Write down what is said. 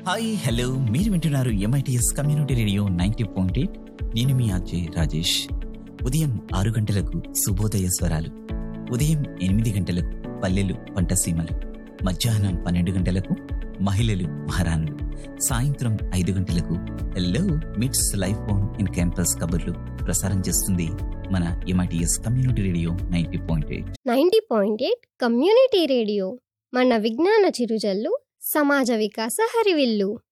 hi hello మీరు వింటున్నారు MITS community radio ninety point eight నేను మీ అజయ్ రాజేష్ ఉదయం ఆరు గంటలకు శుభోదయ స్వరాలు ఉదయం ఎనిమిది గంటలకు పల్లెలు పంటసీమలు మధ్యాహ్నం పన్నెండు గంటలకు మహిళలు మహారాణులు సాయంత్రం ఐదు గంటలకు హలో మిట్స్ లైఫ్ ఫోన్ ఇన్ క్యాంపస్ కబుర్లు ప్రసారం చేస్తుంది మన MITS community radio ninety point eight ninety point eight community radio మన విజ్ఞాన చిరుజల్లు సమాజ వికాస హరివిల్లు